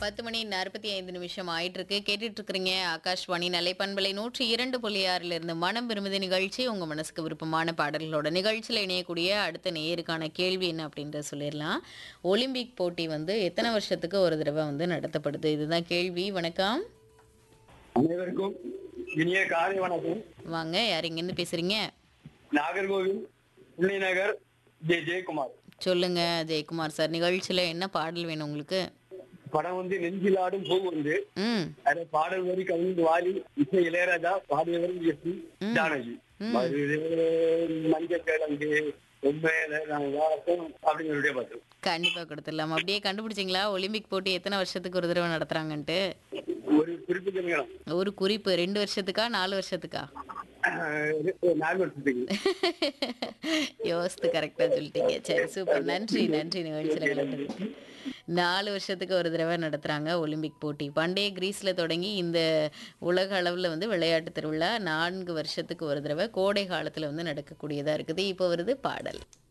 பத்து மணி நாற்பத்தி ஐந்து நிமிஷம் ஆயிட்டு இருக்கு கேட்டுட்டு இருக்கிறீங்க ஆகாஷ்வாணி நிலைப்பண்பலை நூற்றி இரண்டு புள்ளி ஆறுல இருந்து மனம் விரும்புதி நிகழ்ச்சி உங்க மனசுக்கு விருப்பமான பாடல்களோட நிகழ்ச்சியில் இணையக்கூடிய அடுத்த நேயருக்கான கேள்வி என்ன அப்படின்றத சொல்லிடலாம் ஒலிம்பிக் போட்டி வந்து எத்தனை வருஷத்துக்கு ஒரு தடவை வந்து நடத்தப்படுது இதுதான் கேள்வி வணக்கம் அனைவருக்கும் இனிய காலை வணக்கம் வாங்க யார் இங்கேருந்து பேசுறீங்க நாகர்கோவில் புள்ளி நகர் ஜே ஜெயக்குமார் சொல்லுங்க ஜெயக்குமார் சார் நிகழ்ச்சியில என்ன பாடல் வேணும் உங்களுக்கு படம் வந்து நெஞ்சிலாடும் பூ வந்து ம் அது பாடல் வரி கவிழ்ந்து வாலி இசை இளையராஜா பாடியவர் எஸ் பி ஜானகி வருதே மஞ்சள் கிழங்கு உண்மையில நான் வாசம் அப்படிங்கிறதே பார்த்து கண்டிப்பா கொடுத்துடலாம் அப்படியே கண்டுபிடிச்சிங்களா ஒலிம்பிக் போட்டி எத்தனை வருஷத்துக்கு ஒரு தடவை நடத்துறாங்கன்ட்டு ஒரு குறிப்பிட்ட நேரம் ஒரு குறிப்பு ரெண்டு வருஷத்துக்கா நாலு வருஷத்துக்கா நாலு வருஷத்துக்கு யோசித்து கரெக்டா சொல்லிட்டீங்க சரி சூப்பர் நன்றி நன்றி நிகழ்ச்சியில் கலந்துருக்கு நாலு வருஷத்துக்கு ஒரு தடவை நடத்துறாங்க ஒலிம்பிக் போட்டி பண்டைய கிரீஸ்ல தொடங்கி இந்த உலக அளவுல வந்து விளையாட்டு திருவிழா நான்கு வருஷத்துக்கு ஒரு தடவை கோடை காலத்துல வந்து நடக்கக்கூடியதா இருக்குது இப்போ வருது பாடல்